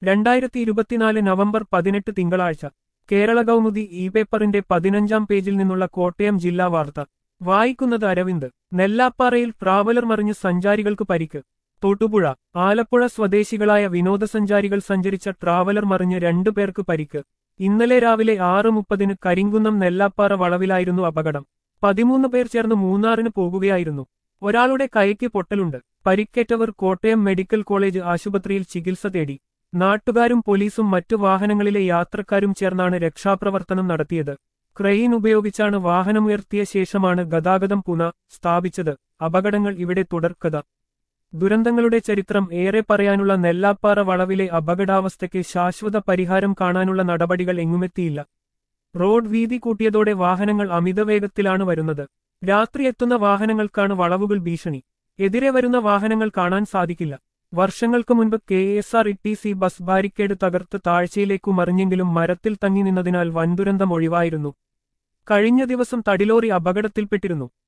രണ്ടായിരത്തി ഇരുപത്തിനാല് നവംബർ പതിനെട്ട് തിങ്കളാഴ്ച കേരള കൗമുദി ഇ പേപ്പറിന്റെ പതിനഞ്ചാം പേജിൽ നിന്നുള്ള കോട്ടയം ജില്ലാ വാർത്ത വായിക്കുന്നത് അരവിന്ദ് നെല്ലാപ്പാറയിൽ ട്രാവലർ മറിഞ്ഞ് സഞ്ചാരികൾക്ക് പരിക്ക് തൊട്ടുപുഴ ആലപ്പുഴ സ്വദേശികളായ വിനോദസഞ്ചാരികൾ സഞ്ചരിച്ച ട്രാവലർ മറിഞ്ഞ് രണ്ടു പേർക്ക് പരിക്ക് ഇന്നലെ രാവിലെ ആറ് മുപ്പതിന് കരിങ്കുന്നം നെല്ലാപ്പാറ വളവിലായിരുന്നു അപകടം പതിമൂന്ന് പേർ ചേർന്ന് മൂന്നാറിന് പോകുകയായിരുന്നു ഒരാളുടെ കൈക്ക് പൊട്ടലുണ്ട് പരിക്കേറ്റവർ കോട്ടയം മെഡിക്കൽ കോളേജ് ആശുപത്രിയിൽ ചികിത്സ തേടി നാട്ടുകാരും പോലീസും മറ്റു വാഹനങ്ങളിലെ യാത്രക്കാരും ചേർന്നാണ് രക്ഷാപ്രവർത്തനം നടത്തിയത് ക്രെയിൻ ഉപയോഗിച്ചാണ് വാഹനമുയർത്തിയ ശേഷമാണ് ഗതാഗതം പുന സ്ഥാപിച്ചത് അപകടങ്ങൾ ഇവിടെ തുടർക്കഥ ദുരന്തങ്ങളുടെ ചരിത്രം ഏറെ പറയാനുള്ള നെല്ലാപ്പാറ വളവിലെ അപകടാവസ്ഥയ്ക്ക് ശാശ്വത പരിഹാരം കാണാനുള്ള നടപടികൾ എങ്ങുമെത്തിയില്ല റോഡ് വീതി കൂട്ടിയതോടെ വാഹനങ്ങൾ അമിതവേഗത്തിലാണ് വരുന്നത് രാത്രി എത്തുന്ന വാഹനങ്ങൾക്കാണ് വളവുകൾ ഭീഷണി എതിരെ വരുന്ന വാഹനങ്ങൾ കാണാൻ സാധിക്കില്ല വർഷങ്ങൾക്ക് മുൻപ് K S R T C bus ബസ് ബാരിക്കേഡ് തകർത്ത് താഴ്ചയിലേക്കു മറിഞ്ഞെങ്കിലും മരത്തിൽ തങ്ങി നിന്നതിനാൽ വൻദുരന്തം ഒഴിവായിരുന്നു കഴിഞ്ഞ ദിവസം തടിലോറി അപകടത്തിൽപ്പെട്ടിരുന്നു